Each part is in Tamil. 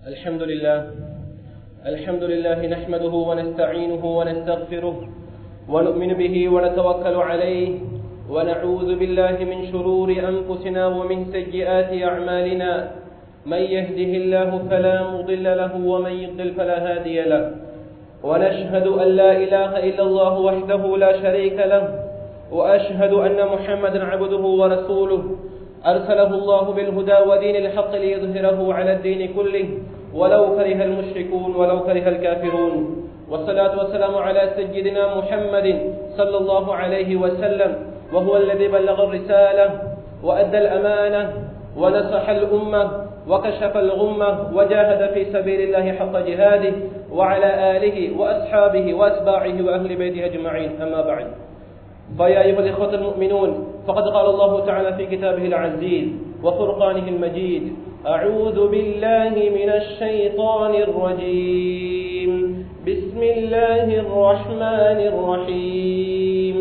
الحمد لله الحمد لله نحمده ونستعينه ونستغفره ونؤمن به ونتوكل عليه ونعوذ بالله من شرور أنفسنا ومن سيئات أعمالنا من يهده الله فلا مضل له ومن يضلل فلا هادي له ونشهد أن لا إله إلا الله وحده لا شريك له وأشهد أن محمدا عبده ورسوله أرسله الله بالهدى ودين الحق ليظهره على الدين كله ولو كره المشركون ولو كره الكافرون والصلاة والسلام على سيدنا محمد صلى الله عليه وسلم وهو الذي بلغ الرسالة وأدى الأمانة ونصح الأمة وكشف الغمة وجاهد في سبيل الله حق جهاده وعلى آله وأصحابه وأتباعه وأهل بيته أجمعين أما بعد فيا أيها الإخوة المؤمنون فقد قال الله تعالى في كتابه العزيز وفرقانه المجيد أعوذ بالله من الشيطان الرجيم بسم الله الرحمن الرحيم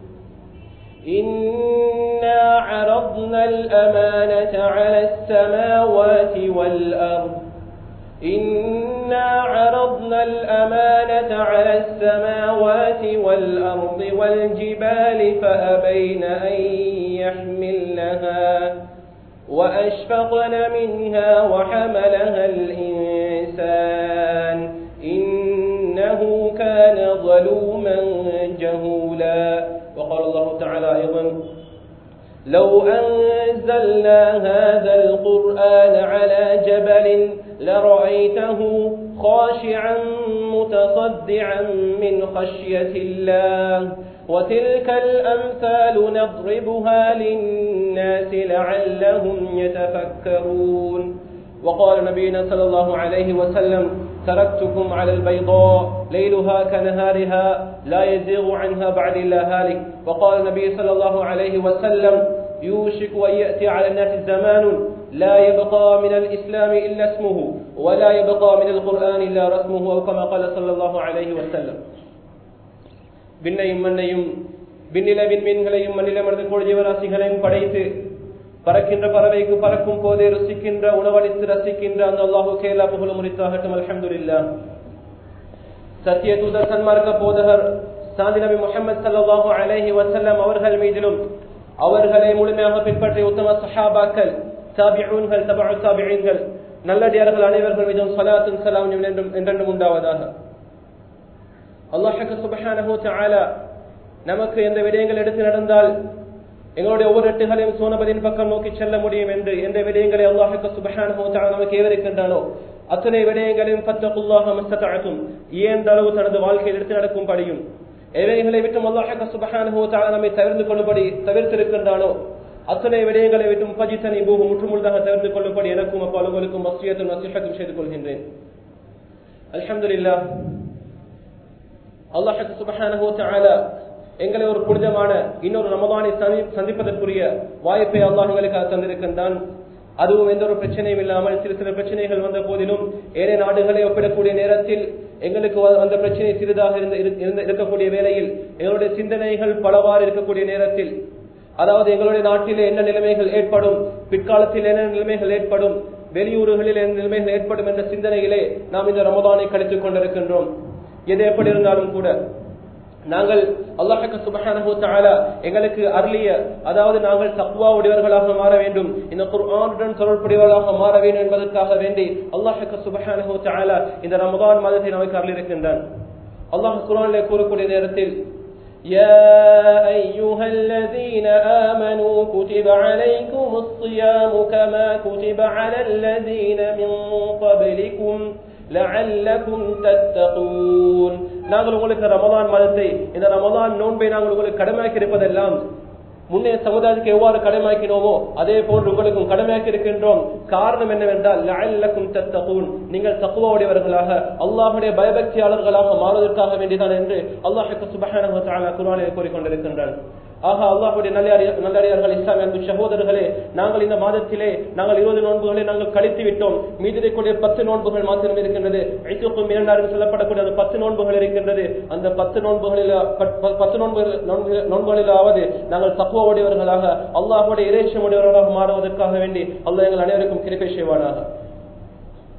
إنا عرضنا الأمانة على السماوات والأرض إنا عرضنا الأمانة على السماوات والأرض والجبال فأبين أن يحملنها وأشفقن منها وحملها الإنسان إنه كان ظلوما جهولا وقال الله تعالى أيضا لو أنزلنا هذا القرآن على جبل لرأيته خاشعا متصدعا من خشية الله وتلك الأمثال نضربها للناس لعلهم يتفكرون وقال نبينا صلى الله عليه وسلم تركتكم على البيضاء ليلها كنهارها لا يزيغ عنها بعد إلا هالك وقال النبي صلى الله عليه وسلم يوشك أن يأتي على الناس زمان لا يبقى من الإسلام إلا اسمه ولا يبقى من القرآن إلا رسمه أو كما قال صلى الله عليه وسلم விண்ணையும் மண்ணையும் விண்ணிலவின் மீன்களையும் மண்ணிலமர்ந்து கோள் ஜீவராசிகளையும் படைத்து பறக்கின்ற பறவைக்கு பறக்கும் போதே ருசிக்கின்ற உணவளித்து ரசிக்கின்ற அந்த அல்லாஹு கேலா புகழும் முறித்தாகட்டும் அலமதுல்லா சத்திய தூதர் சன்மார்க்க போதகர் சாந்தி நபி முகமது சல்லாஹூ அலஹி வசல்லம் அவர்கள் மீதிலும் அவர்களை முழுமையாக பின்பற்றிய உத்தம சஹாபாக்கள் சாபியூன்கள் தபா சாபியன்கள் நல்லடியார்கள் அனைவர்கள் மீதும் சலாத்தும் சலாம் என்றும் என்றென்றும் உண்டாவதாக அல்லாஹுக்கு சுபஹானஹு தஆலா நமக்கு எந்த விடயங்கள் எடுத்து நடந்தால் எங்களுடைய ஒவ்வொரு எட்டுகளையும் சோனபதியின் பக்கம் நோக்கி செல்ல முடியும் என்று எந்த விடயங்களை அல்லாஹுக்கு சுபஹானஹு தஆலா நமக்கு ஏவரிக்கின்றானோ அத்தனை விடயங்களையும் பத்தகுல்லாஹ மஸ்ததஅதும் இயன்ற அளவு தனது வாழ்க்கையில் எடுத்து நடக்கும் படியும் எவைகளை விட்டும் அல்லாஹுக்கு சுபஹானஹு தஆலா நம்மை தவிர்த்து கொள்ளும்படி தவிர்த்திருக்கின்றானோ அத்தனை விடயங்களை விட்டும் பஜித்தனி பூகு முற்றுமுழுதாக தவிர்த்து கொள்ளும்படி எனக்கும் அப்போ அலுவலுக்கும் மசியத்தும் நசிஹத்தும் செய்து கொள்கின்றேன் அல்ஹம்துலில்லாஹ் அல்லாஹு சுபஹானஹு தஆலா எங்களை ஒரு புனிதமான இன்னொரு ரமதானை சந்திப்பதற்குரிய வாய்ப்பை அல்லாஹ் எங்களுக்கு தந்திருக்கின்றான் அதுவும் எந்த ஒரு பிரச்சனையும் இல்லாமல் சிறு சிறு பிரச்சனைகள் வந்த போதிலும் ஏழை நாடுகளை ஒப்பிடக்கூடிய நேரத்தில் எங்களுக்கு அந்த பிரச்சனை சிறிதாக இருந்த இருக்கக்கூடிய வேளையில் எங்களுடைய சிந்தனைகள் பலவாறு இருக்கக்கூடிய நேரத்தில் அதாவது எங்களுடைய நாட்டிலே என்ன நிலைமைகள் ஏற்படும் பிற்காலத்தில் என்ன நிலைமைகள் ஏற்படும் வெளியூர்களில் என்ன நிலைமைகள் ஏற்படும் என்ற சிந்தனையிலே நாம் இந்த ரமதானை கழித்துக் கொண்டிருக்கின்றோம் எது எப்படி இருந்தாலும் கூட நாங்கள் அல்லாஹுக்கு சுபஹானஹு தஆலா எங்களுக்கு அருளிய அதாவது நாங்கள் தக்வா உடையவர்களாக மாற வேண்டும் இந்த குர்ஆனுடன் தொடர்புடையவர்களாக மாற வேண்டும் என்பதற்காக வேண்டி அல்லாஹுக்கு சுபஹானஹு தஆலா இந்த ரமதான் மாதத்தை நமக்கு அருளியிருக்கின்றான் அல்லாஹ் குர்ஆனிலே கூறக்கூடிய நேரத்தில் يا أيها الذين آمنوا كتب عليكم الصيام كما كتب على الذين من قبلكم لعلكم تتقون நாங்கள் உங்களுக்கு ரமதான் மதத்தை இந்த ரமதான் நோன்பை நாங்கள் உங்களுக்கு கடமையாக்கி இருப்பதெல்லாம் முன்னே சமுதாயத்துக்கு எவ்வாறு கடமையாக்கினோமோ அதே போன்று உங்களுக்கும் கடமையாக்கி இருக்கின்றோம் காரணம் என்னவென்றால் லஅல்லக்கும் தத்தகூன் நீங்கள் தக்குவாவுடையவர்களாக அல்லாஹுடைய பயபக்தியாளர்களாக மாறுவதற்காக வேண்டிதான் என்று அல்லாஹுக்கு சுபஹானஹு தஆலா குர்ஆனில் கூறிக்கொண்டிருக்கின்றான் ஆக அல்லாஹுடைய நல்லடியார்கள் இஸ்லாமிய அன்பு சகோதரர்களே நாங்கள் இந்த மாதத்திலே நாங்கள் இருபது நோன்புகளை நாங்கள் கழித்து விட்டோம் மீதி இருக்கக்கூடிய பத்து நோன்புகள் மாத்திரம் இருக்கின்றது ஐத்துக்கும் இரண்டாயிரம் சொல்லப்படக்கூடிய அந்த பத்து நோன்புகள் இருக்கின்றது அந்த பத்து நோன்புகளில் பத்து நோன்புகள் நோன்புகளிலாவது நாங்கள் தப்புவடையவர்களாக அல்லாஹுடைய இறைச்சமுடையவர்களாக மாறுவதற்காக வேண்டி அல்லாஹ் எங்கள் அனைவருக்கும் கிருப்பை செய்வானாக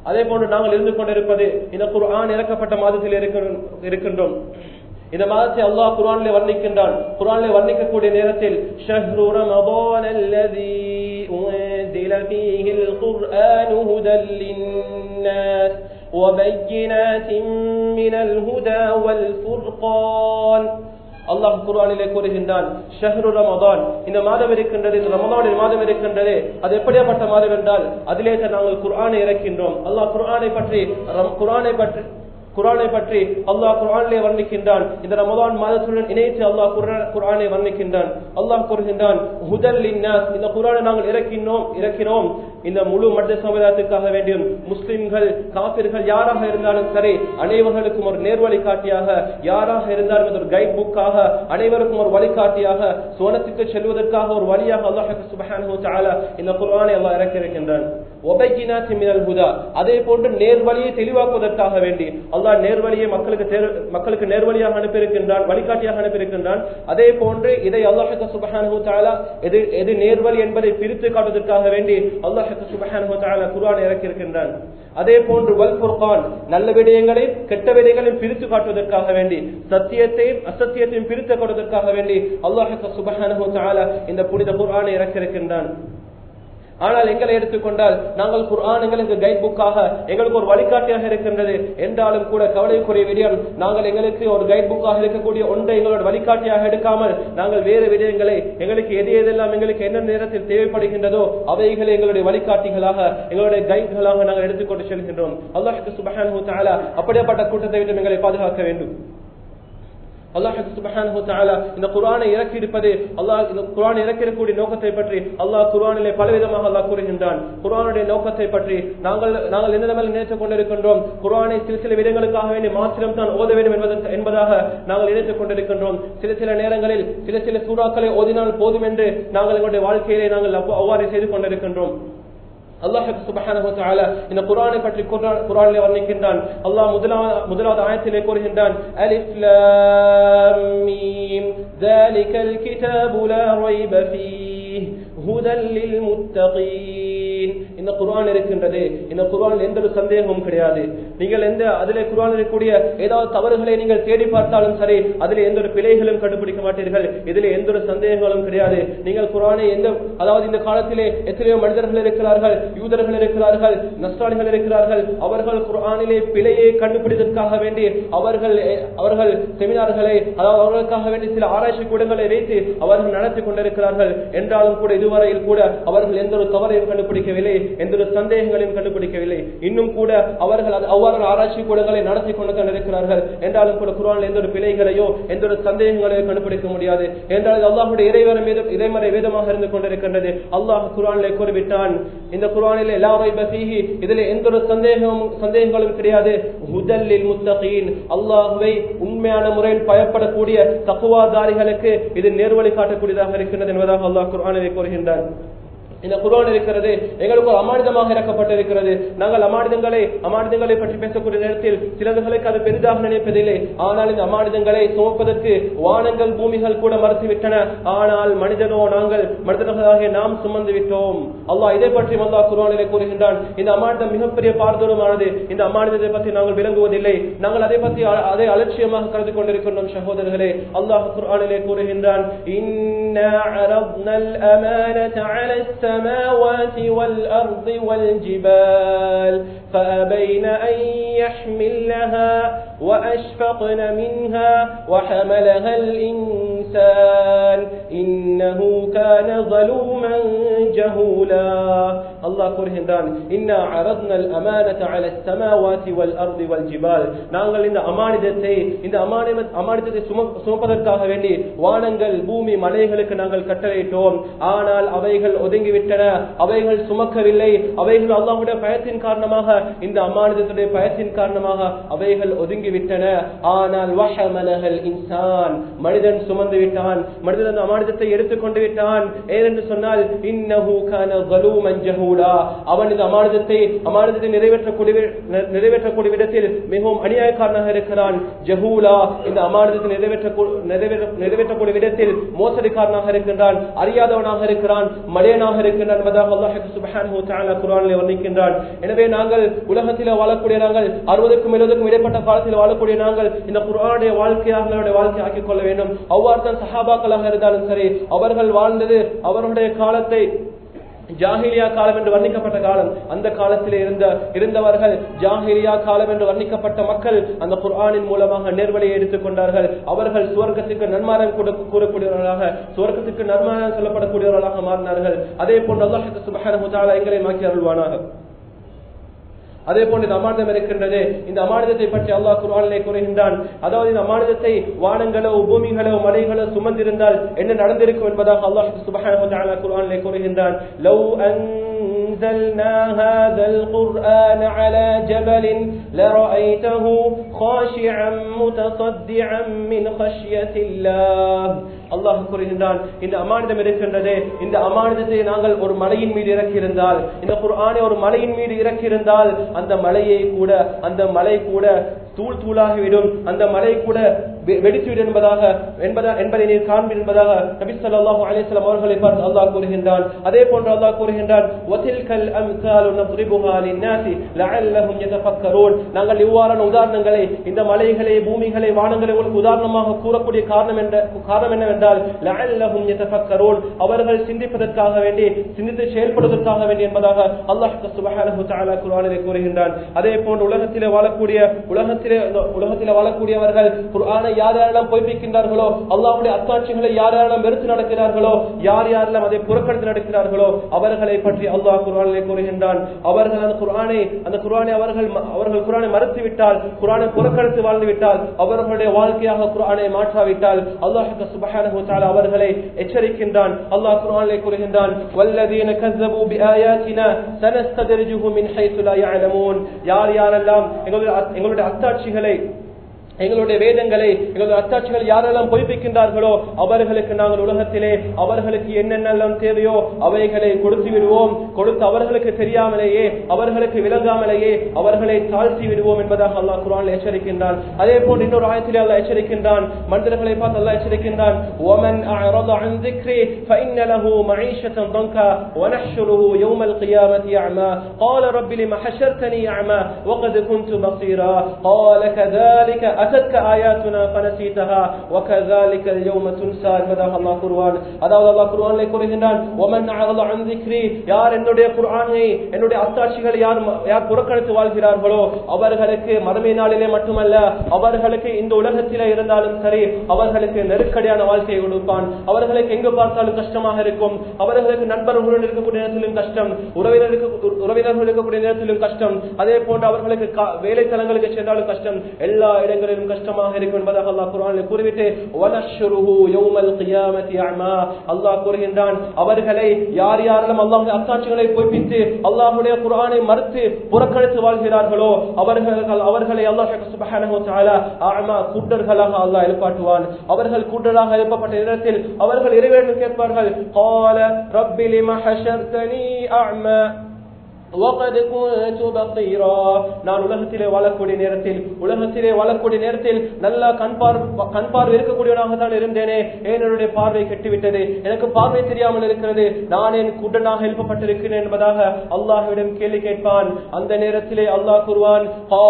அதே போன்று நாங்கள் இருந்து கொண்டிருப்பது இந்த குர்ஆன் இறக்கப்பட்ட மாதத்தில் இருக்கின்றோம் இந்த மாதத்தை அல்லாஹ் குர்ஆனிலே வர்ணிக்கின்றான் குர்ஆனிலே வர்ணிக்கக்கூடிய நேரத்தில் ஷஹ்ரு ரமضان الذي أنزل فيه القرآن هدى للناس وبينات من الهدى والفرقان அல்லாஹ் குர்ஆனிலே கூறுகின்றான் ஷஹ்ரு ரமதான் இந்த மாதம் இருக்கின்றது இந்த ரமதானின் மாதம் இருக்கின்றது அது எப்படியாப்பட்ட மாதம் என்றால் அதிலே தான் நாங்கள் குர்ஆனை இறக்கின்றோம் அல்லாஹ் குர்ஆனை பற்றி குர்ஆனை பற்றி குரானை பற்றி அல்லாஹ் குரானிலே வர்ணிக்கின்றான் இந்த ரமதான் மாதத்துடன் இணைத்து அல்லாஹ் குரானை வர்ணிக்கின்றான் அல்லாஹ் கூறுகின்றான் முதல் இந்த குரானை நாங்கள் இறக்கினோம் இறக்கினோம் இந்த முழு மனித சமுதாயத்துக்காக வேண்டியும் முஸ்லிம்கள் காப்பிர்கள் யாராக இருந்தாலும் சரி அனைவர்களுக்கும் ஒரு நேர்வழி காட்டியாக யாராக இருந்தாலும் ஒரு கைட் புக்காக அனைவருக்கும் ஒரு வழிகாட்டியாக சோனத்துக்கு செல்வதற்காக ஒரு வழியாக அல்லாஹ் சுபஹானு இந்த குரானை அல்லாஹ் இறக்கி இருக்கின்றான் அதே போன்று நேர்வழியை தெளிவாக்குவதற்காக வேண்டி அல்லாஹ் நேர்வழியை மக்களுக்கு மக்களுக்கு நேர்வழியாக அனுப்பியிருக்கின்றான் வழிகாட்டியாக அனுப்பியிருக்கின்றான் அதே போன்று இதை அல்லாஹு சுபஹானு தாலா எது எது நேர்வழி என்பதை பிரித்து காட்டுவதற்காக வேண்டி அல்லாஹு சுபஹானு தாலா குர்ஆன் இறக்கியிருக்கின்றான் அதே போன்று வல் புர்கான் நல்ல விடயங்களை கெட்ட விடயங்களையும் பிரித்து காட்டுவதற்காக வேண்டி சத்தியத்தையும் அசத்தியத்தையும் பிரித்து காட்டுவதற்காக வேண்டி அல்லாஹு சுபஹானு தாலா இந்த புனித குர்ஆனை இறக்கியிருக்கின்றான் ஆனால் எங்களை எடுத்துக்கொண்டால் நாங்கள் குர்ஆன் எங்களுக்கு கைட் புக்காக எங்களுக்கு ஒரு வழிகாட்டியாக இருக்கின்றது என்றாலும் கூட கவலைக்குரிய விடயம் நாங்கள் எங்களுக்கு ஒரு கைட் புக்காக இருக்கக்கூடிய ஒன்றை எங்களோட வழிகாட்டியாக எடுக்காமல் நாங்கள் வேறு விடயங்களை எங்களுக்கு எது எதெல்லாம் எங்களுக்கு என்ன நேரத்தில் தேவைப்படுகின்றதோ அவைகளை எங்களுடைய வழிகாட்டிகளாக எங்களுடைய கைட்களாக நாங்கள் எடுத்துக்கொண்டு செல்கின்றோம் அல்லாஹுக்கு சுபஹானு தாலா அப்படிப்பட்ட கூட்டத்தை விட்டு எங்களை பாதுகாக்க வேண்டும் அல்லாஹு சுபஹானஹு தஆலா இந்த குர்ஆனை இறக்கி இருப்பது அல்லாஹ் இந்த குர்ஆன் இறக்கிடக்கூடிய நோக்கத்தை பற்றி அல்லாஹ் குர்ஆனிலே பலவிதமாக அல்லாஹ் கூறுகின்றான் குர்ஆனுடைய நோக்கத்தை பற்றி நாங்கள் நாங்கள் என்ன நிலைமையில் நினைத்துக் கொண்டிருக்கின்றோம் குர்ஆனை சில சில விடங்களுக்காக வேண்டி மாத்திரம் தான் ஓத வேண்டும் என்பதற்கு என்பதாக நாங்கள் நினைத்துக் கொண்டிருக்கின்றோம் சில சில நேரங்களில் சில சில சூறாக்களை ஓதினால் போதும் என்று நாங்கள் எங்களுடைய வாழ்க்கையிலே நாங்கள் அவ்வாறு செய்து கொண்டிருக்கின்றோம் அல்லாஹ் சுபஹானஹு தஆலா இந்த குர்ஆனை பற்றி குர்ஆனிலே வர்ணிக்கின்றான் அல்லாஹ் முதலாவது முதலாவது ஆயத்திலே கூறுகின்றான் அலிஃப் லாம் மீம் ذلك الكتاب لا ريب فيه هدى للمتقين இந்த குர்ஆன் இருக்கின்றது இந்த குர்ஆனில் எந்த ஒரு சந்தேகமும் கிடையாது நீங்கள் எந்த அதிலே குர்ஆனில் இருக்கக்கூடிய ஏதாவது தவறுகளை நீங்கள் தேடி பார்த்தாலும் சரி அதிலே எந்த ஒரு பிழைகளும் கண்டுபிடிக்க மாட்டீர்கள் இதிலே எந்த ஒரு சந்தேகங்களும் கிடையாது நீங்கள் குர்ஆனை எந்த அதாவது இந்த காலத்திலே எத்தனையோ மனிதர்கள் இருக்கிறார்கள் யூதர்கள் இருக்கிறார்கள் நஸ்ரானிகள் இருக்கிறார்கள் அவர்கள் குர்ஆனிலே பிழையை கண்டுபிடிப்பதற்காக வேண்டி அவர்கள் அவர்கள் செமினார்களை அதாவது அவர்களுக்காக வேண்டி சில ஆராய்ச்சி கூடங்களை வைத்து அவர்கள் நடத்தி கொண்டிருக்கிறார்கள் என்றாலும் கூட இதுவரையில் கூட அவர்கள் எந்த ஒரு தவறையும் கண்டுபிடிக்கவில்லை எந்த ஒரு சந்தேகங்களையும் கண்டுபிடிக்கவில்லை இன்னும் கூட அவர்கள் அவ்வாறு ஆராய்ச்சி கூடங்களை நடத்தி கொண்டு கொண்டிருக்கிறார்கள் என்றாலும் கூட குரான் எந்த ஒரு பிழைகளையோ எந்த ஒரு சந்தேகங்களையோ கண்டுபிடிக்க முடியாது என்றால் அல்லாஹுடைய இறைவரம் இறைமறை வேதமாக இருந்து கொண்டிருக்கின்றது அல்லாஹ் குரானிலே கூறிவிட்டான் இந்த குரானில் எல்லாரை பசீகி இதில் எந்த ஒரு சந்தேகமும் சந்தேகங்களும் கிடையாது முதலில் முத்தகீன் அல்லாஹுவை உண்மையான முறையில் பயப்படக்கூடிய தக்குவாதாரிகளுக்கு இது நேர்வழி காட்டக்கூடியதாக இருக்கின்றது என்பதாக அல்லாஹ் குரானிலே கூறுகின்றான் இந்த குரான் இருக்கிறது எங்களுக்கு ஒரு அமானிதமாக இறக்கப்பட்டிருக்கிறது நாங்கள் அமானிதங்களை அமானிதங்களை பற்றி பேசக்கூடிய நேரத்தில் சிலர்களுக்கு அது பெரிதாக நினைப்பதில்லை ஆனால் இந்த அமானிதங்களை சுமப்பதற்கு வானங்கள் பூமிகள் கூட மறுத்துவிட்டன ஆனால் மனிதனோ நாங்கள் மனிதர்களாக நாம் சுமந்து விட்டோம் அல்லாஹ் இதை பற்றி அல்லாஹ் குரானிலே கூறுகின்றான் இந்த அமானிதம் மிகப்பெரிய பார்தூரமானது இந்த அமானிதத்தை பற்றி நாங்கள் விளங்குவதில்லை நாங்கள் அதை பற்றி அதை அலட்சியமாக கருது கொண்டிருக்கின்றோம் சகோதரர்களே அல்லாஹ் குரானிலே கூறுகின்றான் السماوات والأرض والجبال فأبين أن يحملنها وأشفقن منها وحملها الإنسان إنه كان ظلوما جهولا الله كرهندان إنا عرضنا الأمانة على السماوات والأرض والجبال நாங்கள் இந்த அமானிதத்தை இந்த அமானிதத்தை சுமப்பதற்காக வேண்டி வானங்கள் பூமி மலைகளுக்கு நாங்கள் கட்டளையிட்டோம் ஆனால் அவைகள் ஒதுங்கிவிட்டன அவைகள் சுமக்கவில்லை அவைகள் அல்லாஹுடைய பயத்தின் காரணமாக இந்த அமானிதத்துடைய பயத்தின் காரணமாக அவைகள் ஒதுங்கிவிட்டன ஆனால் வஹமலஹல் இன்சான் மனிதன் சுமந்து விட்டான் மனிதன் அந்த அமானிதத்தை எடுத்துக்கொண்டு விட்டான் ஏனென்று சொன்னால் இன்னஹு கான ظلوما جهولا அவன் இந்த அமானிதத்தை அமானிதத்தை நிறைவேற்றக்கூடிய நிறைவேற்றக்கூடிய விதத்தில் மிகவும் அநியாயக்காரனாக இருக்கிறான் ஜஹூலா இந்த அமானிதத்தை நிறைவேற்ற நிறைவேற்றக்கூடிய விதத்தில் மோசடிக்காரனாக இருக்கின்றான் அறியாதவனாக இருக்கிறான் மடையனாக இருக்கின்றான் என்பதாக அல்லாஹ் சுப்ஹானஹு தஆலா குர்ஆனிலே வர்ணிக்கின்றான் எனவே நாங்கள் உலகத்தில் வாழக்கூடிய நாங்கள் அறுபதுக்கும் எழுபதுக்கும் இடைப்பட்ட காலத்தில் வாழக்கூடிய நாங்கள் இந்த குரானுடைய வாழ்க்கையாக எங்களுடைய வாழ்க்கை ஆக்கிக் கொள்ள வேண்டும் அவ்வாறு தான் சஹாபாக்களாக இருந்தாலும் சரி அவர்கள் வாழ்ந்தது அவர்களுடைய காலத்தை ஜாஹிலியா காலம் என்று வர்ணிக்கப்பட்ட காலம் அந்த காலத்தில் இருந்த இருந்தவர்கள் ஜாஹிலியா காலம் என்று வர்ணிக்கப்பட்ட மக்கள் அந்த குர்ஆனின் மூலமாக நேர்வழியை எடுத்துக் கொண்டார்கள் அவர்கள் சுவர்க்கத்துக்கு நன்மாரம் கூட கூறக்கூடியவர்களாக சுவர்க்கத்துக்கு நன்மாரம் சொல்லப்படக்கூடியவர்களாக மாறினார்கள் அதே போன்று அல்லாஹ் சுபஹானஹு வ தஆலா எங்களை மாக்கி அருள்வானாக அதே போன்று இந்த அமானிதம் இருக்கின்றது இந்த அமானிதத்தை பற்றி அல்லாஹ் குர்ஆனிலே கூறுகின்றான் அதாவது இந்த அமானிதத்தை வானங்களோ பூமிகளோ மலைகளோ சுமந்திருந்தால் என்ன நடந்திருக்கும் என்பதாக அல்லாஹ் சுப்ஹானஹு வ தஆலா குர்ஆனிலே கூறுகின்றான் லவ் أنزلنا هذا القرآن على جبل لرأيته خاشعا متصدعا من خشية الله அல்லாஹ் கூறுகின்றான் இந்த அமானிதம் இருக்கின்றதே இந்த அமானிதத்தை நாங்கள் ஒரு மலையின் மீது இறக்கியிருந்தால் இந்த குர்ஆனை ஒரு மலையின் மீது இறக்கியிருந்தால் அந்த மலையை கூட அந்த மலை கூட தூள் தூளாகிவிடும் அந்த மலை கூட வெடித்துவிடும் என்பதாக என்பதா என்பதை நீர் காண்பீர் என்பதாக நபி ஸல்லல்லாஹு அலைஹி வஸல்லம் அவர்களை பார்த்து அல்லாஹ் கூறுகின்றான் அதே போன்று அல்லாஹ் கூறுகின்றான் வதில்கல் அம்சாலு நضربها للناس لعلهم يتفكرون நாங்கள் இவ்வாறான உதாரணங்களை இந்த மலைகளை பூமிகளை வானங்களை உங்களுக்கு உதாரணமாக கூறக்கூடிய காரணம் என்ற காரணம் என்னவென்றால் லஅல்லஹும் يتفكرون அவர்கள் சிந்திப்பதற்காக வேண்டி சிந்தித்து செயல்படுவதற்காக வேண்டி என்பதாக அல்லாஹ் சுப்ஹானஹு தஆலா குர்ஆனிலே கூறுகின்றான் அதே போன்று உலகத்திலே வாழக்கூடிய உலகத்திலே உலகத்திலே வாழக்கூடியவர்கள் குர்ஆனை யார் யாரெல்லாம் பொய்ப்பிக்கின்றார்களோ அல்லாஹ்வுடைய அத்தாட்சிகளை யார் யாரெல்லாம் வெறுத்து நடக்கிறார்களோ யார் யாரெல்லாம் அதை புறக்கணித்து நடக்கிறார்களோ அவர்களை பற்றி அல்லாஹ் குர்ஆனிலே கூறுகின்றான் அவர்கள் அந்த குர்ஆனை அந்த குர்ஆனை அவர்கள் அவர்கள் குர்ஆனை மறுத்து விட்டால் குர்ஆனை புறக்கணித்து வாழ்ந்து விட்டால் அவர்களுடைய வாழ்க்கையாக குர்ஆனை மாற்றாவிட்டால் அல்லாஹ் சுப்ஹானஹு வ தஆலா அவர்களை எச்சரிக்கின்றான் அல்லாஹ் குர்ஆனிலே கூறுகின்றான் வல்லதீன கஸபு பிஆயாத்தினா சனஸ்ததரிஜுஹும் மின் ஹைத்து லா يعلمون யார் யாரெல்லாம் எங்களுடைய எங்களுடைய அத்தாட்சிகளை எங்களுடைய வேதங்களை எங்களுடைய அத்தாட்சிகள் யாரெல்லாம் பொய்ப்பிக்கின்றார்களோ அவர்களுக்கு நாங்கள் உலகத்திலே அவர்களுக்கு என்னென்னலாம் தேவையோ அவைகளை கொடுத்து விடுவோம் கொடுத்து அவர்களுக்கு தெரியாமலேயே அவர்களுக்கு விளங்காமலேயே அவர்களை தாழ்த்தி விடுவோம் என்பதாக அல்லாஹ் குரான் எச்சரிக்கின்றான் அதே போன்று இன்னொரு ஆயத்திலே அல்லாஹ் எச்சரிக்கின்றான் மனிதர்களை பார்த்து அல்லாஹ் எச்சரிக்கின்றான் ومن أعرض عن ذكري فإن له معيشة ضنكا ونحشره يوم القيامة أعمى قال رب لم حشرتني أعمى وقد كنت بصيرا قال كذلك أتتك آياتنا فنسيتها وكذلك اليوم تنسى என்பதாக அல்லாஹ் கூறுவான் அதாவது அல்லாஹ் குர்ஆனிலே கூறுகின்றான் ومن أعرض عن ذكري யார் என்னுடைய குர்ஆனை என்னுடைய அத்தாட்சிகளை யார் யார் புறக்கணித்து வாழ்கிறார்களோ அவர்களுக்கு மறுமை நாளிலே மட்டுமல்ல அவர்களுக்கு இந்த உலகத்திலே இருந்தாலும் சரி அவர்களுக்கு நெருக்கடியான வாழ்க்கையை கொடுப்பான் அவர்களுக்கு எங்கு பார்த்தாலும் கஷ்டமாக இருக்கும் அவர்களுக்கு நண்பர்களுடன் இருக்கக்கூடிய நேரத்திலும் கஷ்டம் உறவினருக்கு உறவினர்கள் இருக்கக்கூடிய நேரத்திலும் கஷ்டம் அதே போன்று அவர்களுக்கு வேலை தலங்களுக்கு சென்றாலும் கஷ்டம் எல்லா இடங்களிலும் கஷ்டமாக இருக்கும் என்பதாக அல்லாஹ் குர்ஆனில் கூறிவிட்டு வனஷ்ருஹு யௌமல் கியாமத்தி அமா அல்லாஹ் கூறுகின்றான் அவர்களை யார் யாரெல்லாம் அல்லாஹ்வுடைய அத்தாட்சிகளை பொய்ப்பித்து அல்லாஹ்வுடைய குர்ஆனை மறுத்து புறக்கணித்து வாழ்கிறார்களோ அவர்கள் அவர்களை அல்லாஹ் சுப்ஹானஹு வ தஆலா அமா கூட்டர்களாக அல்லாஹ் எழுப்பாட்டுவான் அவர்கள் கூட்டராக எழுப்பப்பட்ட நேரத்தில் அவர்கள் இறைவனிடம் கேட்பார்கள் قال رب لم حشرتني أعمى وقد كنت بصيرا நான் உலகத்திலே வாழக்கூடிய நேரத்தில் உலகத்திலே வாழக்கூடிய நேரத்தில் நல்ல கண் பார் கண் பார்வை இருக்கக்கூடியவனாக தான் இருந்தேனே ஏன் என்னுடைய பார்வை கெட்டுவிட்டது எனக்கு பார்வை தெரியாமல் இருக்கிறது நான் என் கூட்டனாக எழுப்பப்பட்டிருக்கிறேன் என்பதாக அல்லாஹ்விடம் கேள்வி கேட்பான் அந்த நேரத்திலே அல்லாஹ் கூறுவான்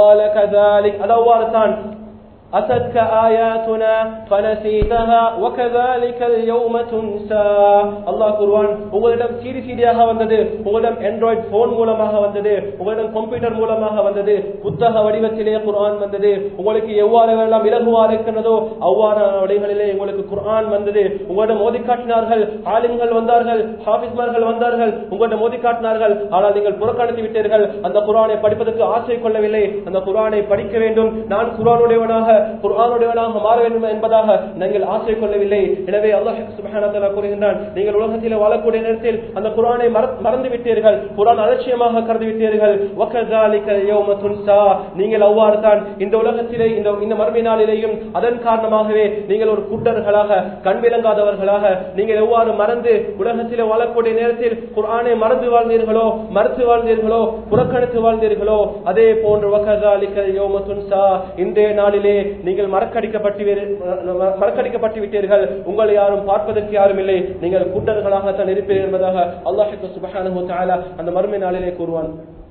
அதாவது தான் أتتك آياتنا فنسيتها وكذلك اليوم تنسى அல்லாஹ் குர்ஆன் உங்களிடம் சீரி சீரியாக வந்தது உங்களிடம் ஆண்ட்ராய்டு போன் மூலமாக வந்தது உங்களிடம் கம்ப்யூட்டர் மூலமாக வந்தது புத்தக வடிவத்திலே குர்ஆன் வந்தது உங்களுக்கு எவ்வாறு எல்லாம் இலகுவா இருக்கின்றதோ அவ்வாறான வழிகளிலே உங்களுக்கு குர்ஆன் வந்தது உங்களிடம் மோதி காட்டினார்கள் ஆலிம்கள் வந்தார்கள் ஹாபிஸ்மார்கள் வந்தார்கள் உங்களிடம் மோதி காட்டினார்கள் ஆனால் நீங்கள் புறக்கணித்து விட்டீர்கள் அந்த குர்ஆனை படிப்பதற்கு ஆசை கொள்ளவில்லை அந்த குர்ஆனை படிக்க வேண்டும் நான் குர்ஆனுடையவனாக குர்ஆனுடையவனாக மாற வேண்டும் என்பதாக நீங்கள் ஆசை கொள்ளவில்லை எனவே அல்லாஹ் சுப்ஹானஹு வ தஆலா கூறுகின்றான் நீங்கள் உலகத்தில் வாழக்கூடிய நேரத்தில் அந்த குர்ஆனை மறந்து விட்டீர்கள் குர்ஆன் அலட்சியமாக கருதி விட்டீர்கள் வகஸாலிக யௌம துன்சா நீங்கள் அவ்வாறு தான் இந்த உலகத்திலே இந்த இந்த மறுமை நாளிலேயும் அதன் காரணமாகவே நீங்கள் ஒரு கூட்டர்களாக கண் விளங்காதவர்களாக நீங்கள் எவ்வாறு மறந்து உலகத்திலே வாழக்கூடிய நேரத்தில் குர்ஆனை மறந்து வாழ்ந்தீர்களோ மறுத்து வாழ்ந்தீர்களோ புறக்கணித்து வாழ்ந்தீர்களோ அதே போன்று வகஸாலிக யௌம துன்சா இன்றைய நாளிலே நீங்கள் மறக்கடிக்கப்பட்டு மறக்கடிக்கப்பட்டு விட்டீர்கள் உங்களை யாரும் பார்ப்பதற்கு யாரும் இல்லை நீங்கள் கூட்டர்களாகத்தான் இருப்பீர்கள் என்பதாக அல்லாஹுக்கு சுபஹானஹு தஆலா அந்த மறுமை நாளிலே கூறுவான்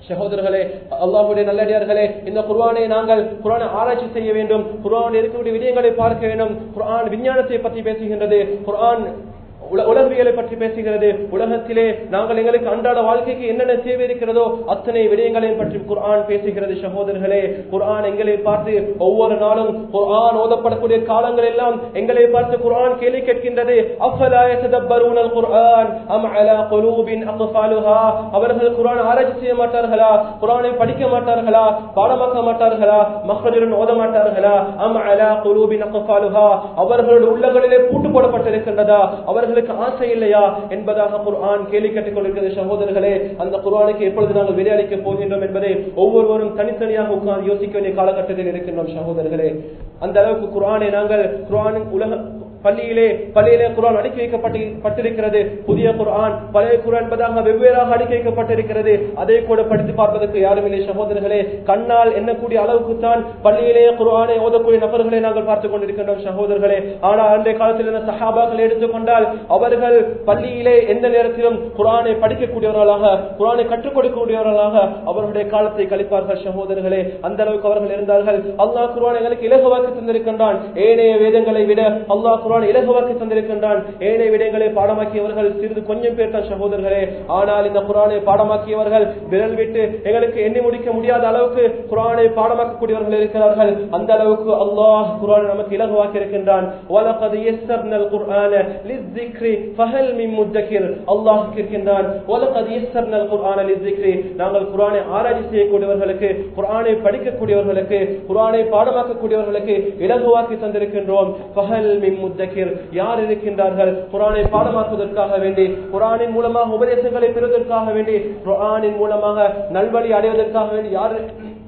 சகோதரர்களே அல்லாஹுடைய நல்லடியார்களே இந்த குர்ஆனை நாங்கள் குர்ஆனை ஆராய்ச்சி செய்ய வேண்டும் குர்ஆன் இருக்கக்கூடிய விடயங்களை பார்க்க வேண்டும் குர்ஆன் விஞ்ஞானத்தை பற்றி பேசுகின்றது குர்ஆன் உல- உலகவியலை பற்றி பேசுகிறது உலகத்திலே நாங்கள் எங்களுக்கு அன்றாட வாழ்க்கைக்கு என்னென்ன தேவை இருக்கிறதோ அத்தனை விடயங்களையும் பற்றி குர்ஆன் பேசுகிறது சகோதரர்களே குர்ஆன் எங்களை பார்த்து ஒவ்வொரு நாளும் குர்ஆன் ஓதப்படக்கூடிய காலங்கள் எல்லாம் எங்களை பார்த்து குர்ஆன் கேள்வி கேட்கின்றது அஃபலா யதபரூனல் குர்ஆன் அம் அலா குலூபின் அக்ஃபாலுஹா அவர்கள் குர்ஆன் ஆராய்ச்சி செய்ய மாட்டார்களா குர்ஆனை படிக்க மாட்டார்களா பாடமாக்க மாட்டார்களா மக்களுடன் ஓத மாட்டார்களா அம் அலா குலூபின் அக்ஃபாலுஹா அவர்களுடைய உள்ளங்களிலே பூட்டு போடப்பட்டிருக்கின்றதா அவர்களுக்கு ஆசை இல்லையா என்பதாக குர்ஆன் கேள்வி கேட்டுக் கொண்டிருக்கிறது சகோதரர்களே அந்த குர்ஆனுக்கு எப்பொழுது நாங்கள் விளையாடிக்க போகின்றோம் என்பதை ஒவ்வொருவரும் தனித்தனியாக உட்கார்ந்து யோசிக்க வேண்டிய காலகட்டத்தில் இருக்கின்றோம் சகோதரர்களே அந்த அளவுக்கு குர்ஆனை நாங்கள் குர்ஆனின் உலக பள்ளியிலே பள்ளியிலே குர்ஆன் அடுக்கி வைக்கப்பட்டு பட்டிருக்கிறது புதிய குர்ஆன் பழைய குர்ஆன் என்பதாக வெவ்வேறாக அடுக்கி வைக்கப்பட்டிருக்கிறது அதை கூட படித்து பார்ப்பதற்கு யாரும் இல்லை சகோதரர்களே கண்ணால் எண்ணக்கூடிய அளவுக்கு தான் பள்ளியிலே குர்ஆனை ஓதக்கூடிய நபர்களை நாங்கள் பார்த்துக் கொண்டிருக்கின்றோம் சகோதரர்களே ஆனால் அன்றைய காலத்தில் இருந்த சஹாபாக்கள் எடுத்துக்கொண்டால் அவர்கள் பள்ளியிலே எந்த நேரத்திலும் குர்ஆனை படிக்கக்கூடியவர்களாக குர்ஆனை கற்றுக் கொடுக்கக்கூடியவர்களாக அவர்களுடைய காலத்தை கழிப்பார்கள் சகோதரர்களே அந்த அளவுக்கு அவர்கள் இருந்தார்கள் அல்லாஹ் குர்ஆன் எங்களுக்கு இலகுவாக்கி தந்திருக்கின்றான் ஏனைய வேதங்களை விட அல்லாஹ் குர்ஆன் இலகுவாக்கி தந்திருக்கின்றான் ஏனைய விடயங்களை பாடமாக்கியவர்கள் சிறிது கொஞ்சம் பேர் தான் சகோதரர்களே ஆனால் இந்த குர்ஆனை பாடமாக்கியவர்கள் விரல் விட்டு எங்களுக்கு எண்ணி முடிக்க முடியாத அளவுக்கு குர்ஆனை பாடமாக்கக்கூடியவர்கள் இருக்கிறார்கள் அந்த அளவுக்கு அல்லாஹ் குர்ஆனை நமக்கு இலகுவாக்கி இருக்கின்றான் وَلَقَدْ يَسَّرْنَا الْقُرْآنَ لِلذِّكْرِ فَهَلْ مِن مُدَّكِرٍ அல்லாஹ் இருக்கின்றான் وَلَقَدْ يَسَّرْنَا الْقُرْآنَ لِلذِّكْرِ நாங்கள் குர்ஆனை ஆராய்ச்சி செய்யக்கூடியவர்களுக்கு குர்ஆனை படிக்கக்கூடியவர்களுக்கு குர்ஆனை பாடமாக்கக்கூடியவர்களுக்கு இலகுவாக்கி தந்திருக்கின்றோம் ஃபஹல் மின் முத்தகிர் யார் இருக்கின்றார்கள் குர்ஆனை பாடமாக்குவதற்காக வேண்டி குர்ஆனின் மூலமாக உபதேசங்களை பெறுவதற்காக வேண்டி குர்ஆனின் மூலமாக நல்வழி அடைவதற்காக வேண்டி யார்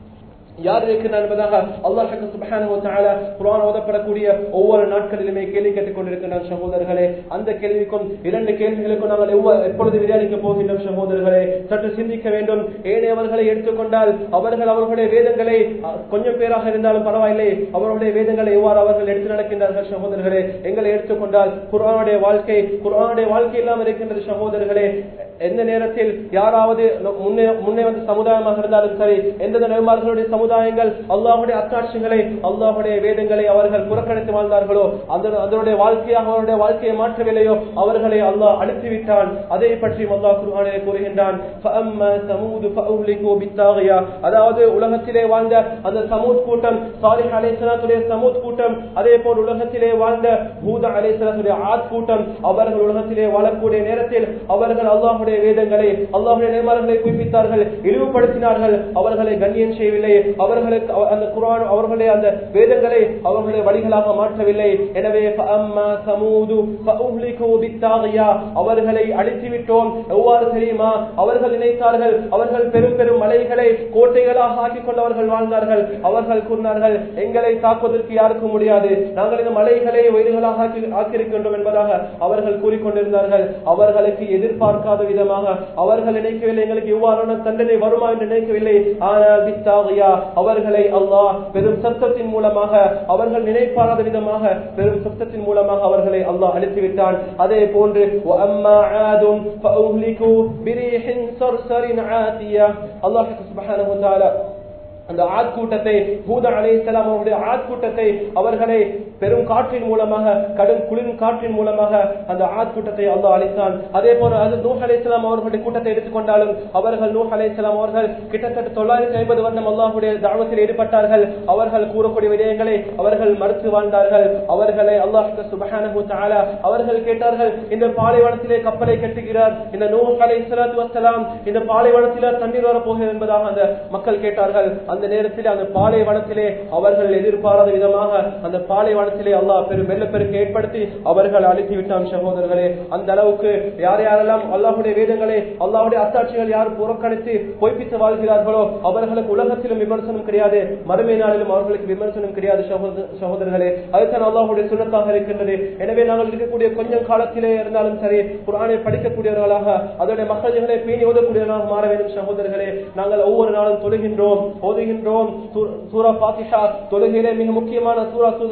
யார் இருக்கிறார் என்பதாக அல்லாஹ் சுப்ஹானஹு வ தஆலா குர்ஆன் ஓதப்படக்கூடிய ஒவ்வொரு நாட்களிலுமே கேள்வி கேட்டுக் கொண்டிருக்கின்ற சகோதரர்களே அந்த கேள்விக்கும் இரண்டு கேள்விகளுக்கும் நாங்கள் எவ்வ- எப்பொழுது விளையாடிக்க போகின்றோம் சகோதரர்களே சற்று சிந்திக்க வேண்டும் ஏனையவர்களை எடுத்துக்கொண்டால் அவர்கள் அவர்களுடைய வேதங்களை அ, கொஞ்சம் பேராக இருந்தாலும் பரவாயில்லை அவர்களுடைய வேதங்களை எவ்வாறு அவர்கள் எடுத்து நடக்கின்றார்கள் சகோதரர்களே எங்களை எடுத்துக்கொண்டால் குர்ஆனுடைய வாழ்க்கை குர்ஆனுடைய வாழ்க்கை இல்லாமல் இருக்கின்றது சகோதரர்களே எந்த நேரத்தில் யாராவது முன்னே முன்னே வந்த சமுதாயமாக இருந்தாலும் சரி எந்த நபிமார்களுடைய சமுதாயங்கள் அல்லாஹுடைய அத்தாட்சிகளை அல்லாஹுடைய வேதங்களை அவர்கள் புறக்கணித்து வாழ்ந்தார்களோ அந்த அதனுடைய வாழ்க்கையாக அவருடைய வாழ்க்கையை மாற்றவில்லையோ அவர்களை அல்லாஹ் அழித்து விட்டான் அதை பற்றி அல்லாஹ் குர்ஆனிலே கூறுகின்றான் فَأَمَّا ثَمُودُ فَأُهْلِكُوا بِالطَّاغِيَةِ அதாவது உலகத்திலே வாழ்ந்த அந்த சமூத் கூட்டம் சாலிஹ் அலைஹிஸ்ஸலாத்துடைய சமூத் கூட்டம் அதே போல் உலகத்திலே வாழ்ந்த ஹூத அலைஹிஸ்ஸலாத்துடைய ஆத் கூட்டம் அவர்கள் உலகத்திலே வாழக்கூடிய நேரத்தில் அவர்கள் அல்லாஹ்வுடைய வேதங்களை அல்லாஹ்வுடைய நியமங்களை குறிப்பிட்டார்கள் இழிவுபடுத்தினார்கள் அவர்களை கண்ணியம் செய்யவில்லை அவர்களுக்கு அவ- அந்த குர்ஆன் அவர்களுடைய அந்த வேதங்களை அவர்களுடைய வழிகளாக மாற்றவில்லை எனவே فَأَمَّا ثَمُودُ فَأُهْلِكُوا بِالطَّاغِيَةِ அவர்களை அழித்து விட்டோம் எவ்வாறு தெரியுமா அவர்கள் நினைத்தார்கள் அவர்கள் பெரும் பெரும் மலைகளை கோட்டைகளாக ஆக்கிக் கொண்டவர்கள் வாழ்ந்தார்கள் அவர்கள் கூறினார்கள் எங்களை தாக்குவதற்கு யாருக்கும் முடியாது நாங்கள் இந்த மலைகளை வயல்களாக ஆக்கி ஆக்கியிருக்கின்றோம் என்பதாக அவர்கள் கூறிக்கொண்டிருந்தார்கள் அவர்களுக்கு எதிர்பார்க்காத விதமாக அவர்கள் நினைக்கவில்லை எங்களுக்கு இவ்வாறான தண்டனை வருமா என்று நினைக்கவில்லை ஆனால் பித்தாகியா அவர்களை அல்லாஹ் பெரும் சத்தத்தின் மூலமாக அவர்கள் நினைப்பாராத விதமாக பெரும் சத்தத்தின் மூலமாக அவர்களை அல்லாஹ் அழித்து விட்டான் அதே போன்று وَأَمَّا عَادٌ فَأُهْلِكُوا بِرِيحٍ صَرْصَرٍ عَاتِيَةٍ அல்லாஹ் சுப்ஹானஹு வ தஆலா அந்த ஆத் கூட்டத்தை ஹூத அலைஹிஸ்ஸலாம் அவருடைய ஆத் கூட்டத்தை அவர்களை பெரும் காற்றின் மூலமாக கடும் குளிர் காற்றின் மூலமாக அந்த ஆத் கூட்டத்தை அல்லாஹ் அழித்தான் அதே போல அது நூஹ் அலைஹிஸ்ஸலாம் அவர்களுடைய கூட்டத்தை எடுத்துக்கொண்டாலும் அவர்கள் நூஹ் அலைஹிஸ்ஸலாம் அவர்கள் கிட்டத்தட்ட தொள்ளாயிரத்தி ஐம்பது வருடம் அல்லாஹுடைய தாவத்தில் ஈடுபட்டார்கள் அவர்கள் கூறக்கூடிய விடயங்களை அவர்கள் மறுத்து வாழ்ந்தார்கள் அவர்களை அல்லாஹ் சுபஹானஹு தஆலா அவர்கள் கேட்டார்கள் இந்த பாலைவனத்திலே கப்பலை கட்டுகிறார் இந்த நூஹ் அலைஹிஸ்ஸலாத்து வஸ்ஸலாம் இந்த பாலைவனத்திலே தண்ணீர் வரப்போகிறது என்பதாக அந்த மக்கள் கேட்டார்கள் அந்த நேரத்தில் அந்த பாலைவனத்திலே அவர்கள் எதிர்பாராத விதமாக அந்த பாலைவனத்திலே அல்லாஹ் பெரும் வெள்ளப்பெருக்கு ஏற்படுத்தி அவர்கள் அழித்து விட்டான் சகோதரர்களே அந்த அளவுக்கு யார் யாரெல்லாம் அல்லாஹுடைய வேதங்களை அல்லாஹுடைய அத்தாட்சிகள் யார் புறக்கணித்து பொய்ப்பித்து வாழ்கிறார்களோ அவர்களுக்கு உலகத்திலும் விமர்சனம் கிடையாது மறுமை நாளிலும் அவர்களுக்கு விமர்சனம் கிடையாது சகோதர- சகோதரர்களே அதுதான் அல்லாஹுடைய சுண்ணத்தாக இருக்கின்றது எனவே நாங்கள் இருக்கக்கூடிய கொஞ்சம் காலத்திலே இருந்தாலும் சரி குரானை படிக்கக்கூடியவர்களாக அதோடைய மக்கள்களை பேணி ஓதக்கூடியவர்களாக மாற வேண்டும் சகோதரர்களே நாங்கள் ஒவ்வொரு நாளும் தொழுகின்றோம் ஓதுகின்றோம் சூ- சூரா பாத்திஷா தொழுகையிலே மிக முக்கியமான சூரா சூதல் பாத்திஹா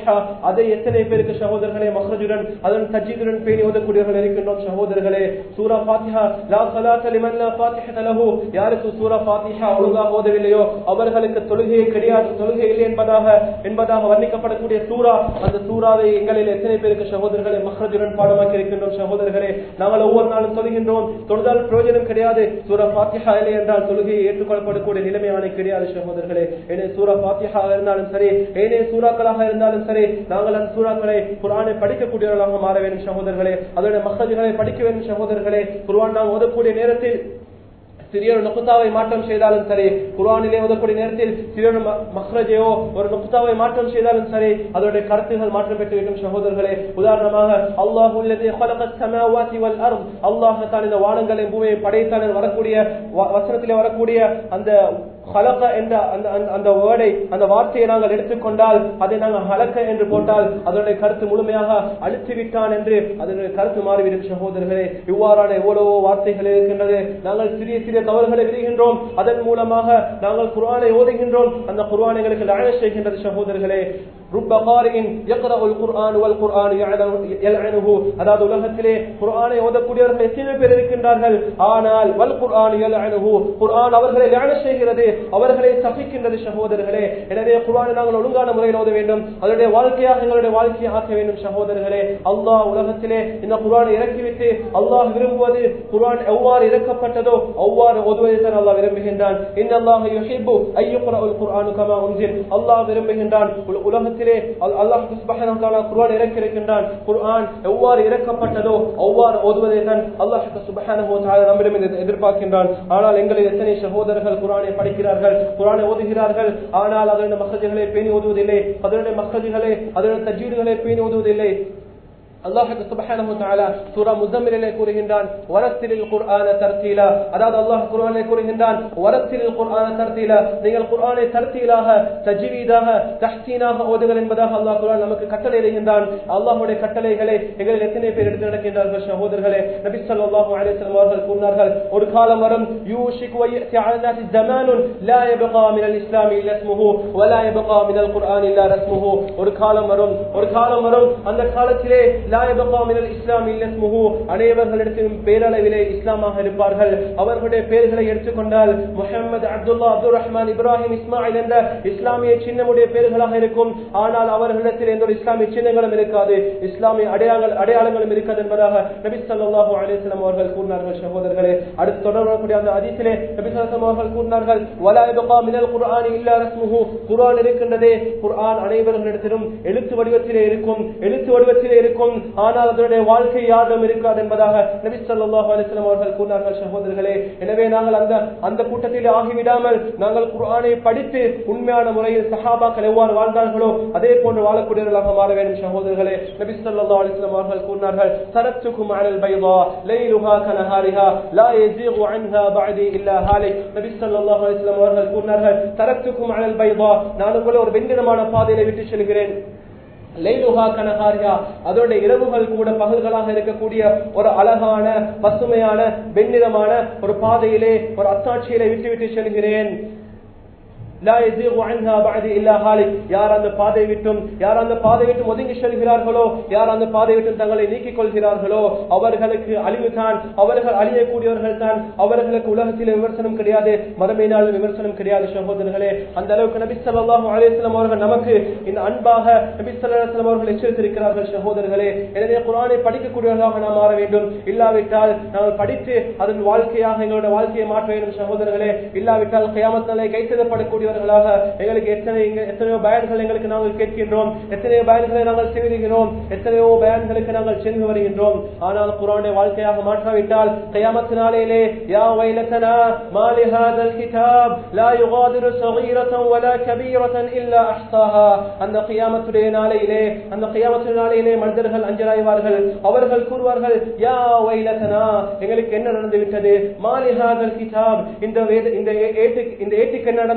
ஃபாத்திஹா அதை எத்தனை பேருக்கு சகோதரர்களே மஹ்ரஜுடன் அதன் தஜீதுடன் பேணி ஓதக்கூடியவர்கள் இருக்கின்றோம் சகோதரர்களே சூரா ஃபாத்திஹா லா ஸலாத்த லிமன் லா ஃபாத்திஹத லஹு யாருக்கு சூரா ஃபாத்திஹா ஒழுங்காக ஓதவில்லையோ அவர்களுக்கு தொழுகையே கிடையாது தொழுகை இல்லை என்பதாக என்பதாக வர்ணிக்கப்படக்கூடிய சூரா அந்த சூறாவை எங்களில் எத்தனை பேருக்கு சகோதரர்களே மஹ்ரஜுடன் பாடமாக்கி இருக்கின்றோம் சகோதரர்களே நாங்கள் ஒவ்வொரு நாளும் தொழுகின்றோம் தொழுதால் பிரயோஜனம் கிடையாது சூரா ஃபாத்திஹா இல்லை என்றால் தொழுகையை ஏற்றுக்கொள்ளப்படக்கூடிய நிலைமையான கிடையாது சகோதரர்களே ஏனே சூரா ஃபாத்திஹா இருந்தாலும் சரி ஏனே சூறாக்களாக இருந்தாலும் சரி நாங்கள் அந்த சூறாக்களை குரானை படிக்கக்கூடியவர்களாக மாற வேண்டும் சகோதரர்களே அதோட மகஜுகளை படிக்க வேண்டும் சகோதரர்களே குர்ஆன் நாம் ஓதக்கூடிய நேரத்தில் சிறிய ஒரு நுகுத்தாவை மாற்றம் செய்தாலும் சரி குர்ஆனிலே ஓதக்கூடிய நேரத்தில் சிறிய ஒரு ம- மஹ்ரஜையோ ஒரு நுகுத்தாவை மாற்றம் செய்தாலும் சரி அதோடைய கருத்துகள் மாற்றம் பெற்று விடும் சகோதரர்களே உதாரணமாக அல்லாஹ் உள்ளது அல்லாஹ் தான் இந்த வானங்களை பூமியை படைத்தான் என்று வரக்கூடிய வ- வசனத்திலே வரக்கூடிய அந்த ஹலக என்ற அந்த அந்த- அந்த வேர்டை அந்த வார்த்தையை நாங்கள் எடுத்துக்கொண்டால் அதை நாங்கள் ஹலக்க என்று போட்டால் அதனுடைய கருத்து முழுமையாக அழித்து விட்டான் என்று அதனுடைய கருத்து மாறிவிடும் சகோதரர்களே இவ்வாறான எவ்வளவோ வார்த்தைகள் இருக்கின்றது நாங்கள் சிறிய சிறிய தவறுகளை விடுகின்றோம் அதன் மூலமாக நாங்கள் குர்ஆனை ஓதுகின்றோம் அந்த குர்ஆன் எங்களுக்கு லعنة செய்கின்றது சகோதரர்களே رب قارئ يقرأ القرآن والقرآن يعلم- يلعنه அதாவது உலகத்திலே குர்ஆனை ஓதக்கூடியவர்கள் எத்தனை பேர் இருக்கின்றார்கள் ஆனால் வல் குர்ஆன் யல்அனுஹு குர்ஆன் அவர்களை லான செய்கிறது அவர்களை சபிக்கின்றது சகோதரர்களே எனவே குர்ஆனை நாங்கள் ஒழுங்கான முறையில் ஓத வேண்டும் அதனுடைய வாழ்க்கையாக எங்களுடைய வாழ்க்கையை ஆக்க வேண்டும் சகோதரர்களே அல்லாஹ் உலகத்திலே இந்த குர்ஆனை இறக்கிவிட்டு அல்லாஹ் விரும்புவது குர்ஆன் எவ்வாறு இறக்கப்பட்டதோ அவ்வாறு ஓதுவதை தான் அல்லாஹ் விரும்புகின்றான் இன்னல்லாஹ் யுஹிப்பு ஐயுக்ரஉல் குர்ஆனு கமா உன்சில் அல்லாஹ் விரும்புகின்றான் உல- உலகத்திலே அல்- அல்லாஹ் சுப்ஹானஹு வ தஆலா குர்ஆன் இறக்கி இருக்கின்றான் குர்ஆன் எவ்வாறு இறக்கப்பட்டதோ அவ்வாறு ஓதுவதை தான் அல்லாஹ் சுப்ஹானஹு வ தஆலா நம்மிடம் எதிர்- எதிர்பார்க்கின்றான் ஆனால் எங்களில் எத்தனை சகோதரர்கள் குர்ஆனை படிக்கிறார்கள் குர்ஆனை ஓதுகிறார்கள் ஆனால் அதனுடைய மசஜிகளை பேணி ஓதுவதில்லை அதனுடைய மசஜிகளை அதனுடைய தஜீடுகளை பேணி ஓதுவதில்லை அல்லாஹ் சுப்ஹானஹு வ தஆலா சூரா முஸம்மிலிலே கூறுகின்றான் வரத்திலில் குர்ஆன தர்தீலா அதாவது அல்லாஹ் குர்ஆனிலே கூறுகின்றான் வரத்திலில் குர்ஆன தர்தீலா நீங்கள் குர்ஆனை தர்தீலாக தஜ்வீதாக தஹ்சீனாக ஓதுங்கள் என்பதாக அல்லாஹ் குர்ஆன் நமக்கு கட்டளை இடுகின்றான் அல்லாஹ்வுடைய கட்டளைகளை எங்களில் எத்தனை பேர் எடுத்து நடக்கின்றார்கள் சகோதரர்களே நபி ஸல்லல்லாஹு அலைஹி வஸல்லம் அவர்கள் கூறினார்கள் ஒரு காலம் வரும் யூஷிக் வ யأتي على الناس زمان لا يبقى من الإسلام إلا اسمه ولا يبقى من القرآن إلا رسمه ஒரு காலம் வரும் ஒரு காலம் வரும் அந்த காலத்திலே லா يبقى من الإسلام إلا اسمه அனைவர்களிடத்திலும் பேரளவிலே இஸ்லாமாக இருப்பார்கள் அவர்களுடைய பெயர்களை எடுத்துக்கொண்டால் முஹம்மது அப்துல்லா அப்துல் ரஹ்மான் இப்ராஹிம் இஸ்மாயில் என்ற இஸ்லாமிய சின்னமுடைய பெயர்களாக இருக்கும் ஆனால் அவர்களிடத்தில் எந்த ஒரு இஸ்லாமிய சின்னங்களும் இருக்காது இஸ்லாமிய அடையாளங்கள் அடையாளங்களும் இருக்காது என்பதாக நபி ஸல்லல்லாஹு அலைஹி வஸல்லம் அவர்கள் கூறினார்கள் சகோதரர்களே அடுத்து தொடரக்கூடிய அந்த ஹதீஸிலே நபி ஸல்லல்லாஹு அலைஹி வஸல்லம் அவர்கள் கூறினார்கள் வலா யபகா மினல் குர்ஆனி இல்லா ரஸ்முஹு குர்ஆன் இருக்கின்றதே குர்ஆன் அனைவர்களிடத்திலும் எழுத்து வடிவத்திலே இருக்கும் எழுத்து வடிவத்திலே இருக்கும் ஆனால் அதனுடைய வாழ்க்கை யாரும் இருக்காது என்பதாக நபி ஸல்லல்லாஹு அலைஹி வஸல்லம் அவர்கள் கூறினார்கள் சகோதரர்களே எனவே நாங்கள் அந்த அந்த கூட்டத்தில் ஆகிவிடாமல் நாங்கள் குர்ஆனை படித்து உண்மையான முறையில் சஹாபாக்கள் எவ்வாறு வாழ்ந்தார்களோ அதே போன்று வாழக்கூடியவர்களாக மாற வேண்டும் சகோதரர்களே நபி ஸல்லல்லாஹு அலைஹி வஸல்லம் அவர்கள் கூறினார்கள் தரத்துக்கும் அலல் பைதா லைலுஹா கனஹாரிஹா லா யஸீகு அன்ஹா பஅதி இல்லா ஹாலிக் நபி ஸல்லல்லாஹு அலைஹி வஸல்லம் அவர்கள் கூறினார்கள் தரத்துக்கும் அலல் பைதா நான் உங்களை ஒரு வெண்ணிறமான பாதையில விட்டு செல்கிறேன் லைலுஹா கனஹாரியா அதோட இரவுகள் கூட பகல்களாக இருக்கக்கூடிய ஒரு அழகான பசுமையான வெண்ணிறமான ஒரு பாதையிலே ஒரு அத்தாட்சியிலே விட்டு விட்டு செல்கிறேன் லா யஸீகு அன்ஹா பஅதி இல்லா ஹாலிக் யார் அந்த பாதை விட்டும் யார் அந்த பாதை விட்டும் ஒதுங்கி செல்கிறார்களோ யார் அந்த பாதை விட்டும் தங்களை நீக்கிக் கொள்கிறார்களோ அவர்களுக்கு அழிவு தான் அவர்கள் அழியக்கூடியவர்கள் தான் அவர்களுக்கு உலகத்தில் விமர்சனம் கிடையாது மறுமை நாள் விமர்சனம் கிடையாது சகோதரர்களே அந்த அளவுக்கு நபி ஸல்லல்லாஹு அலைஹி வஸல்லம் அவர்கள் நமக்கு இந்த அன்பாக நபி ஸல்லல்லாஹு அலைஹி வஸல்லம் அவர்கள் எச்சரித்திருக்கிறார்கள் சகோதரர்களே எனவே குர்ஆனை படிக்கக்கூடியவர்களாக நாம் மாற வேண்டும் இல்லாவிட்டால் நாங்கள் படித்து அதன் வாழ்க்கையாக எங்களுடைய வாழ்க்கையை மாற்ற வேண்டும் சகோதரர்களே இல்லாவிட்டால் கியாமத் நாளை கைத்தெழப்படக்கூடியவர்களாக எங்களுக்கு எத்தனை இங்க- எத்தனையோ பயன்கள் எங்களுக்கு நாங்கள் கேட்கின்றோம் எத்தனையோ பயன்களை நாங்கள் செய்கிறோம் எத்தனையோ பயன்களுக்கு நாங்கள் சென்று வருகின்றோம் ஆனால் குரானை வாழ்க்கையாக மாற்றாவிட்டால் கியாமத் நாளையிலே யா வைலத்தனா மாலி ஹாதல் கிதாப் லா யுகாதிரு சகீரத்தன் வலா கபீரத்தன் இல்லா அஹ்சாஹா அந்த கியாமத்துடைய நாளையிலே அந்த கியாமத்துடைய நாளையிலே மனிதர்கள் அஞ்சலாய்வார்கள் அவர்கள் கூறுவார்கள் யா வைலத்தனா எங்களுக்கு என்ன நடந்து விட்டது மாலி ஹாதல் கிதாப் இந்த வேத இந்த ஏ- ஏட்டுக்கு இந்த ஏட்டுக்கு என்ன நடந்து விட்டது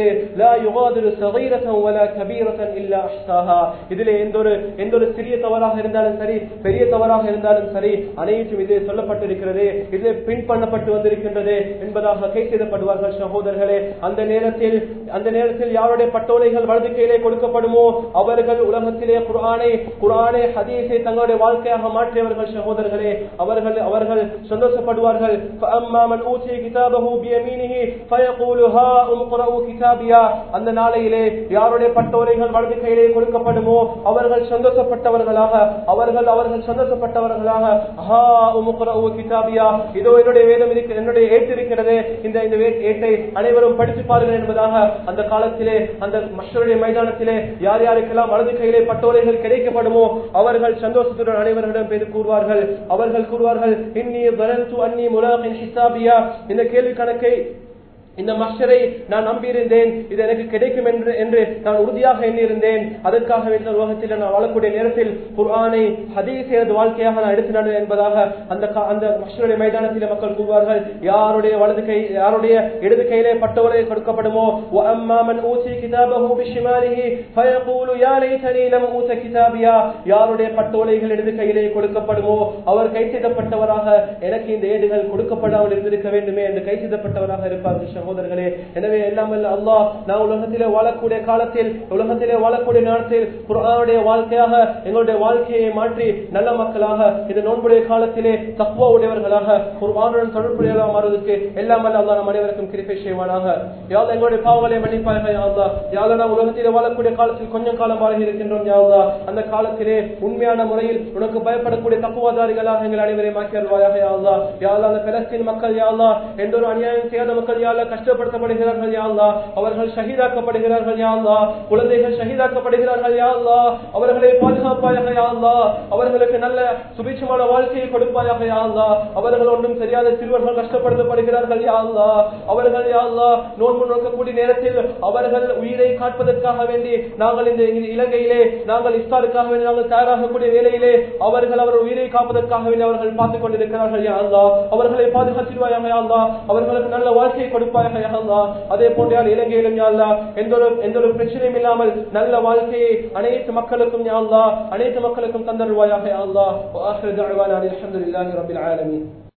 இருக்கிறது லா யுகாதிரு சகீரத்தன் வலா கபீரத்தன் இல்லா அஹ்சாஹா இதிலே எந்த ஒரு எந்த ஒரு சிறிய தவறாக இருந்தாலும் சரி பெரிய தவறாக இருந்தாலும் சரி அனைத்தும் இதிலே சொல்லப்பட்டிருக்கிறது இதிலே பின் பண்ணப்பட்டு வந்திருக்கின்றது என்பதாக கை செய்தப்படுவார்கள் சகோதரர்களே அந்த நேரத்தில் அந்த நேரத்தில் யாருடைய பட்டோலைகள் வலது கையிலே கொடுக்கப்படுமோ அவர்கள் உலகத்திலே குர்ஆனை குர்ஆனை ஹதீஸை தங்களுடைய வாழ்க்கையாக மாற்றியவர்கள் சகோதரர்களே அவர்கள் அவர்கள் சந்தோஷப்படுவார்கள் فَأَمَّا مَنْ أُوتِيَ كِتَابَهُ بِيَمِينِهِ فَيَقُولُ هَاؤُمُ اقْرَءُوا كِتَابِيَهْ அந்த நாளையிலே யாருடைய பட்டோலைகள் வலது கையிலே கொடுக்கப்படுமோ அவர்கள் சந்தோஷப்பட்டவர்களாக அவர்கள் அவர்கள் சந்தோஷப்பட்டவர்களாக ஹாஉம் اقْرَءُوا كِتَابِيَهْ இதோ என்னுடைய வேதம் இருக்கு என்னுடைய ஏட்டு இருக்கிறது இந்த இந்த வே- ஏட்டை அனைவரும் படித்து பாருங்கள் என்பதாக அந்த காலத்திலே அந்த மஷருடைய மைதானத்திலே யார் யாருக்கெல்லாம் வலது கையிலே பட்டோலைகள் கிடைக்கப்படுமோ அவர்கள் சந்தோஷத்துடன் அனைவரிடம் பேர் கூறுவார்கள் அவர்கள் கூறுவார்கள் இன்னி வளர்த்து அன்னி முலாகின் ஹிசாபியா இந்த கேள்வி கணக்கை இந்த மஷரை நான் நம்பியிருந்தேன் இது எனக்கு கிடைக்கும் என்று என்று நான் உறுதியாக எண்ணியிருந்தேன் அதற்காக இந்த உலகத்தில் நான் வாழக்கூடிய நேரத்தில் குர்ஆனை ஹதீஸ் எனது வாழ்க்கையாக நான் எடுத்து நடந்தேன் என்பதாக அந்த கா- அந்த மஷருடைய மைதானத்தில் மக்கள் கூறுவார்கள் யாருடைய வலது கை யாருடைய இடது கையிலே பட்டோலை கொடுக்கப்படுமோ وَأَمَّا مَنْ أُوتِيَ كِتَابَهُ بِشِمَالِهِ فَيَقُولُ يَا لَيْتَنِي لَمْ أُوتَ كِتَابِيَهْ யாருடைய பட்டோலைகள் இடது கையிலே கொடுக்கப்படுமோ அவர் கை செய்தப்பட்டவராக எனக்கு இந்த ஏடுகள் கொடுக்கப்படாமல் இருந்திருக்க வேண்டுமே என்று கை செய்தப்பட்டவராக இருப்பார்கள் சகோதரர்களே எனவே எல்லாம் வல்ல அல்லாஹ் நான் உலகத்திலே வாழக்கூடிய காலத்தில் உலகத்திலே வாழக்கூடிய நேரத்தில் குர்ஆனுடைய வாழ்க்கையாக எங்களுடைய வாழ்க்கையை மாற்றி நல்ல மக்களாக இந்த நோன்புடைய காலத்திலே தக்குவா உடையவர்களாக குர்ஆனுடன் தொடர்புடையவர்களாக மாறுவதற்கு எல்லாம் வல்ல அல்லாஹ் நம் அனைவருக்கும் கிருபை செய்வானாக யாழ் எங்களுடைய பாவங்களை மன்னிப்பார்கள் யா அல்லாஹ் யாழ் நாம் உலகத்திலே வாழக்கூடிய காலத்தில் கொஞ்சம் காலம் வாழ இருக்கின்றோம் யா அல்லாஹ் அந்த காலத்திலே உண்மையான முறையில் உனக்கு பயப்படக்கூடிய தக்குவாதாரிகளாக எங்கள் அனைவரையும் ஆக்கி அருள்வாயாக யா அல்லாஹ் யா அல்லாஹ் அந்த பலஸ்தீன் மக்கள் யா அல்லாஹ் எந்த ஒரு அநியாயம் செய்யாத மக்கள் யா அல்லாஹ் கஷ்டப்படுத்தப்படுகிறார்கள் யா அல்லாஹ் அவர்கள் ஷஹீதாக்கப்படுகிறார்கள் யா அல்லாஹ் குழந்தைகள் ஷஹீதாக்கப்படுகிறார்கள் யா அல்லாஹ் அவர்களை பாதுகாப்பாயாக யா அல்லாஹ் அவர்களுக்கு நல்ல சுபிட்சமான வாழ்க்கையை கொடுப்பாயாக யா அல்லாஹ் அவர்கள் ஒன்றும் தெரியாத சிறுவர்கள் கஷ்டப்படுத்தப்படுகிறார்கள் யா அல்லாஹ் அவர்கள் யா அல்லாஹ் நோன்பு நோக்கக்கூடிய நேரத்தில் அவர்கள் உயிரை காட்பதற்காக வேண்டி நாங்கள் இந்த இந்த இலங்கையிலே நாங்கள் இஃப்தாருக்காக வேண்டி நாங்கள் தயாராகக்கூடிய வேலையிலே அவர்கள் அவர் உயிரை காப்பதற்காக வேண்டி அவர்கள் பார்த்துக் கொண்டிருக்கிறார்கள் யா அல்லாஹ் அவர்களை பாதுகாத்திருவாயாக யா அல்லாஹ் அவர்களுக்கு நல்ல வாழ்க்கையை கொடுப்பாயாக யா அல்லாஹ் அதே போன்ற யாழ் இலங்கையிலும் யா அல்லாஹ் எந்த ஒரு எந்த ஒரு பிரச்சனையும் இல்லாமல் நல்ல வாழ்க்கையை அனைத்து மக்களுக்கும் யா அல்லாஹ் அனைத்து மக்களுக்கும் தந்தருவாயாக யா அல்லாஹ் وآخر دعوانا الحمد لله رب العالمين